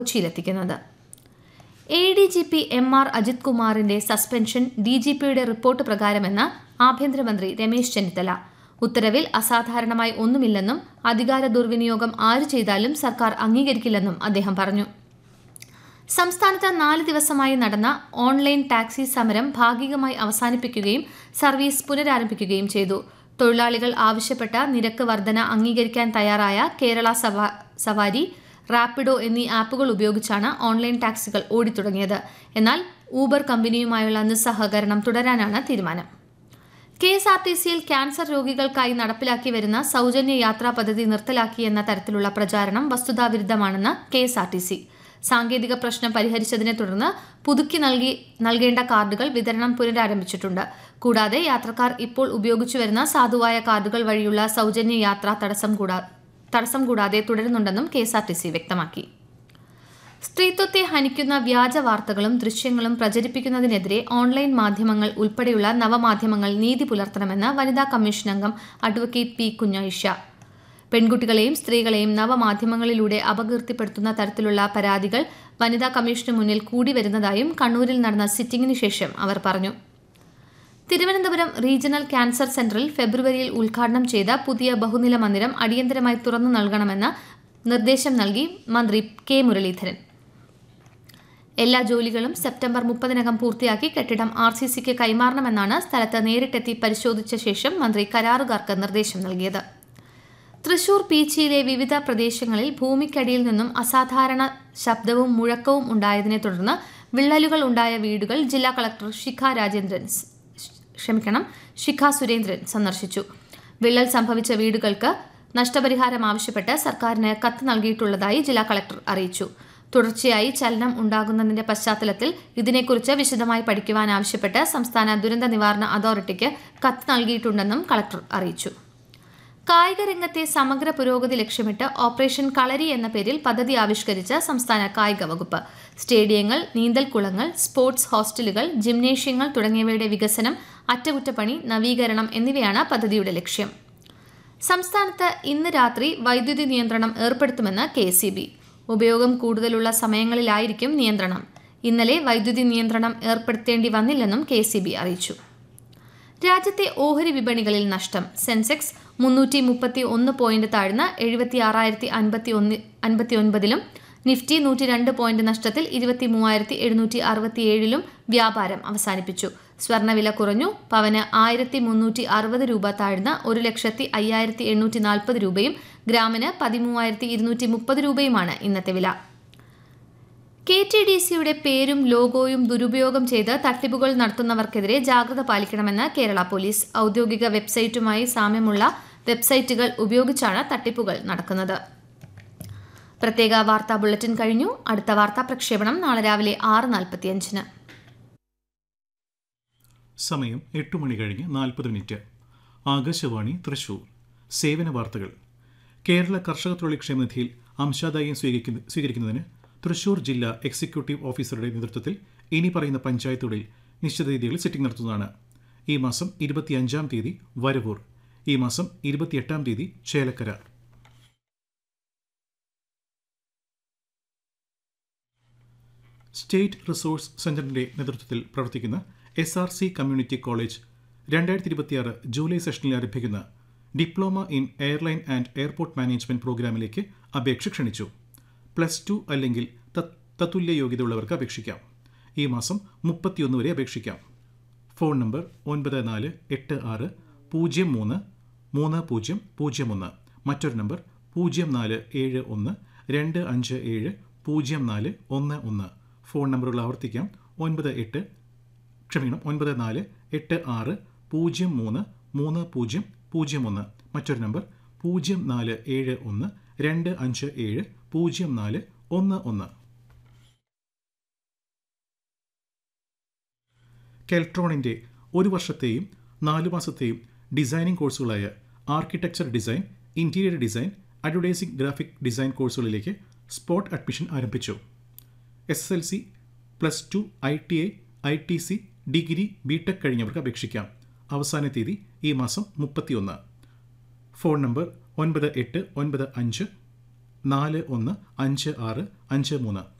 കൊച്ചിയിലെത്തിക്കുന്നത് A D G P M R Ajith കുമാറിന്റെ suspension D G പിയുടെ report പ്രകാരമെന്ന് ആഭ്യന്തരമന്ത്രി രമേശ് ചെന്നിത്തല ഉത്തരവിൽ അസാധാരണമായി ഒന്നുമില്ലെന്നും അധികാര ദുർവിനിയോഗം ആര് ചെയ്താലും സർക്കാർ അംഗീകരിക്കില്ലെന്നും അദ്ദേഹം പറഞ്ഞു സംസ്ഥാനത്ത് നാല് ദിവസമായി നടന്ന ഓൺലൈൻ ടാക്സി സമരം ഭാഗികമായി അവസാനിപ്പിക്കുകയും സർവീസ് പുനരാരംഭിക്കുകയും ചെയ്തു തൊഴിലാളികൾ ആവശ്യപ്പെട്ട നിരക്ക് വർധന അംഗീകരിക്കാൻ തയ്യാറായ കേരള സവാ- സവാരി റാപ്പിഡോ എന്നീ ആപ്പുകൾ ഉപയോഗിച്ചാണ് ഓൺലൈൻ ടാക്സികൾ ഓടിത്തുടങ്ങിയത് എന്നാൽ ഊബർ കമ്പനിയുമായുള്ള നിസ്സഹകരണം തുടരാനാണ് തീരുമാനം കെ എസ് ആർ ടി സിയിൽ ക്യാൻസർ രോഗികൾക്കായി നടപ്പിലാക്കി വരുന്ന സൗജന്യ യാത്രാ പദ്ധതി നിർത്തലാക്കിയെന്ന തരത്തിലുള്ള പ്രചാരണം വസ്തുതാവിരുദ്ധമാണെന്ന് K S R T C സാങ്കേതിക പ്രശ്നം പരിഹരിച്ചതിനെ തുടർന്ന് പുതുക്കി നൽകി നൽകേണ്ട കാർഡുകൾ വിതരണം പുനരാരംഭിച്ചിട്ടുണ്ട് കൂടാതെ യാത്രക്കാർ ഇപ്പോൾ ഉപയോഗിച്ചു വരുന്ന സാധുവായ കാർഡുകൾ വഴിയുള്ള സൗജന്യ യാത്ര തടസ്സം കൂടാ തടസ്സം കൂടാതെ തുടരുന്നുണ്ടെന്നും K S R T C വ്യക്തമാക്കി സ്ത്രീത്വത്തെ ഹനിക്കുന്ന വ്യാജ വാർത്തകളും ദൃശ്യങ്ങളും പ്രചരിപ്പിക്കുന്നതിനെതിരെ ഓൺലൈൻ മാധ്യമങ്ങൾ ഉൾപ്പെടെയുള്ള നവമാധ്യമങ്ങൾ നീതി പുലർത്തണമെന്ന് വനിതാ കമ്മീഷൻ അംഗം അഡ്വക്കേറ്റ് പി കുഞ്ഞായിഷ പെൺകുട്ടികളെയും സ്ത്രീകളെയും നവമാധ്യമങ്ങളിലൂടെ അപകീർത്തിപ്പെടുത്തുന്ന തരത്തിലുള്ള പരാതികൾ വനിതാ കമ്മീഷന് മുന്നിൽ കൂടി വരുന്നതായും കണ്ണൂരിൽ നടന്ന സിറ്റിംഗിന് ശേഷം അവർ പറഞ്ഞു തിരുവനന്തപുരം റീജിയണൽ ക്യാൻസർ സെന്ററിൽ ഫെബ്രുവരിയിൽ ഉദ്ഘാടനം ചെയ്ത പുതിയ ബഹുനില മന്ദിരം അടിയന്തരമായി തുറന്നു നൽകണമെന്ന് നിർദ്ദേശം നൽകി മന്ത്രി കെ മുരളീധരൻ എല്ലാ ജോലികളും സെപ്റ്റംബർ മുപ്പതിനകം പൂർത്തിയാക്കി കെട്ടിടം ആർ സി സിക്ക് കൈമാറണമെന്നാണ് സ്ഥലത്ത് നേരിട്ടെത്തി പരിശോധിച്ച ശേഷം മന്ത്രി കരാറുകാർക്ക് നിർദ്ദേശം നൽകിയത് തൃശൂർ പീച്ചിയിലെ വിവിധ പ്രദേശങ്ങളിൽ ഭൂമിക്കടിയിൽ നിന്നും അസാധാരണ ശബ്ദവും മുഴക്കവും ഉണ്ടായതിനെ തുടർന്ന് വിള്ളലുകൾ ഉണ്ടായ വീടുകൾ ജില്ലാ കളക്ടർ ശിഖ രാജേന്ദ്രൻ സ്- ക്ഷമിക്കണം ശിഖ സുരേന്ദ്രൻ സന്ദർശിച്ചു വിള്ളൽ സംഭവിച്ച വീടുകൾക്ക് നഷ്ടപരിഹാരം ആവശ്യപ്പെട്ട് സർക്കാരിന് കത്ത് നൽകിയിട്ടുള്ളതായി ജില്ലാ കളക്ടർ അറിയിച്ചു തുടർച്ചയായി ചലനം ഉണ്ടാകുന്നതിന്റെ പശ്ചാത്തലത്തിൽ ഇതിനെക്കുറിച്ച് വിശദമായി പഠിക്കുവാൻ ആവശ്യപ്പെട്ട് സംസ്ഥാന ദുരന്ത നിവാരണ അതോറിറ്റിക്ക് കത്ത് നൽകിയിട്ടുണ്ടെന്നും കളക്ടർ അറിയിച്ചു കായിക രംഗത്തെ സമഗ്ര പുരോഗതി ലക്ഷ്യമിട്ട് ഓപ്പറേഷൻ കളരി എന്ന പേരിൽ പദ്ധതി ആവിഷ്കരിച്ച സംസ്ഥാന കായിക വകുപ്പ് സ്റ്റേഡിയങ്ങൾ നീന്തൽക്കുളങ്ങൾ സ്പോർട്സ് ഹോസ്റ്റലുകൾ ജിംനേഷ്യങ്ങൾ തുടങ്ങിയവയുടെ വികസനം അറ്റകുറ്റപ്പണി നവീകരണം എന്നിവയാണ് പദ്ധതിയുടെ ലക്ഷ്യം സംസ്ഥാനത്ത് ഇന്ന് രാത്രി വൈദ്യുതി നിയന്ത്രണം ഏർപ്പെടുത്തുമെന്ന് കെ ഉപയോഗം കൂടുതലുള്ള സമയങ്ങളിലായിരിക്കും നിയന്ത്രണം ഇന്നലെ വൈദ്യുതി നിയന്ത്രണം ഏർപ്പെടുത്തേണ്ടി വന്നില്ലെന്നും കെ അറിയിച്ചു രാജ്യത്തെ ഓഹരി വിപണികളിൽ നഷ്ടം സെൻസെക്സ് മുന്നൂറ്റി മുപ്പത്തി ഒന്ന് പോയിന്റ് താഴ്ന്ന് എഴുപത്തി ആറായിരത്തി അൻപത്തി ഒന്ന് അൻപത്തി ഒൻപതിലും നിഫ്റ്റി നൂറ്റി രണ്ട് പോയിന്റ് നഷ്ടത്തിൽ ഇരുപത്തി മൂവായിരത്തി എഴുന്നൂറ്റി അറുപത്തിയേഴിലും വ്യാപാരം അവസാനിപ്പിച്ചു സ്വർണ്ണവില കുറഞ്ഞു പവന് ആയിരത്തി മുന്നൂറ്റി അറുപത് രൂപ താഴ്ന്ന് ഒരു ലക്ഷത്തി അയ്യായിരത്തി എണ്ണൂറ്റി നാൽപ്പത് രൂപയും ഗ്രാമിന് പതിമൂവായിരത്തി ഇരുന്നൂറ്റി മുപ്പത് രൂപയുമാണ് ഇന്നത്തെ വില കെ ടി ഡി സിയുടെ പേരും ലോഗോയും ദുരുപയോഗം ചെയ്ത് തട്ടിപ്പുകൾ നടത്തുന്നവർക്കെതിരെ ജാഗ്രത പാലിക്കണമെന്ന് കേരള പോലീസ് ഔദ്യോഗിക വെബ്സൈറ്റുമായി സാമ്യമുള്ള വെബ്സൈറ്റുകൾ ഉപയോഗിച്ചാണ് തട്ടിപ്പുകൾ നടക്കുന്നത് പ്രത്യേക വാർത്താ ബുള്ളറ്റിൻ കഴിഞ്ഞു അടുത്ത വാർത്താ പ്രക്ഷേപണം നാളെ രാവിലെ ആറ് നാൽപ്പത്തിയഞ്ചിന് സമയം എട്ട് മണി കഴിഞ്ഞ് നാൽപ്പത് മിനിറ്റ് ആകാശവാണി തൃശൂർ സേവന വാർത്തകൾ കേരള കർഷക തൊഴിൽ ക്ഷേമനിധിയിൽ അംശാദായം സ്വീകരിക്കുന്ന സ്വീകരിക്കുന്നതിന് തൃശൂർ ജില്ലാ എക്സിക്യൂട്ടീവ് ഓഫീസറുടെ നേതൃത്വത്തിൽ ഇനി പറയുന്ന പഞ്ചായത്തുകളിൽ നിശ്ചിത രീതികളിൽ സിറ്റിംഗ് നടത്തുന്നതാണ് ഈ മാസം ഇരുപത്തിയഞ്ചാം തീയതി വരവൂർ ഈ മാസം ഇരുപത്തിയെട്ടാം തീയതി ചേലക്കര സ്റ്റേറ്റ് റിസോഴ്സ് സെന്ററിന്റെ നേതൃത്വത്തിൽ പ്രവർത്തിക്കുന്ന S R C community college രണ്ടായിരത്തി ഇരുപത്തിയാറ് ജൂലൈ സെഷനിൽ ആരംഭിക്കുന്ന diploma in airline and airport management പ്രോഗ്രാമിലേക്ക് അപേക്ഷ ക്ഷണിച്ചു പ്ലസ് ടു അല്ലെങ്കിൽ തത്- തത്തുല്യ യോഗ്യതയുള്ളവർക്ക് അപേക്ഷിക്കാം ഈ മാസം മുപ്പത്തിയൊന്ന് വരെ അപേക്ഷിക്കാം ഫോൺ നമ്പർ ഒൻപത് നാല് എട്ട് ആറ് പൂജ്യം മൂന്ന് മൂന്ന് പൂജ്യം പൂജ്യം ഒന്ന് മറ്റൊരു നമ്പർ പൂജ്യം നാല് ഏഴ് ഒന്ന് രണ്ട് അഞ്ച് ഏഴ് പൂജ്യം നാല് ഒന്ന് ഒന്ന് ഫോൺ നമ്പറുകൾ ആവർത്തിക്കാം ഒൻപത് എട്ട് ക്ഷമിക്കണം ഒൻപത് നാല് എട്ട് ആറ് പൂജ്യം മൂന്ന് മൂന്ന് പൂജ്യം പൂജ്യം ഒന്ന് മറ്റൊരു നമ്പർ പൂജ്യം നാല് ഏഴ് ഒന്ന് രണ്ട് അഞ്ച് ഏഴ് പൂജ്യം നാല് ഒന്ന് ഒന്ന് കെൽട്രോണിൻ്റെ ഒരു വർഷത്തെയും നാല് മാസത്തെയും ഡിസൈനിംഗ് കോഴ്സുകളായ architecture design interior design advertising graphic design കോഴ്സുകളിലേക്ക് സ്പോട്ട് അഡ്മിഷൻ ആരംഭിച്ചു S S L C plus two I T I I T C degree B Tech കഴിഞ്ഞവർക്ക് അപേക്ഷിക്കാം അവസാന തീയതി ഈ മാസം മുപ്പത്തിയൊന്ന് ഫോൺ നമ്പർ ഒൻപത് എട്ട് ഒൻപത് അഞ്ച് നാല് ഒന്ന് അഞ്ച് ആറ് അഞ്ച് മൂന്ന്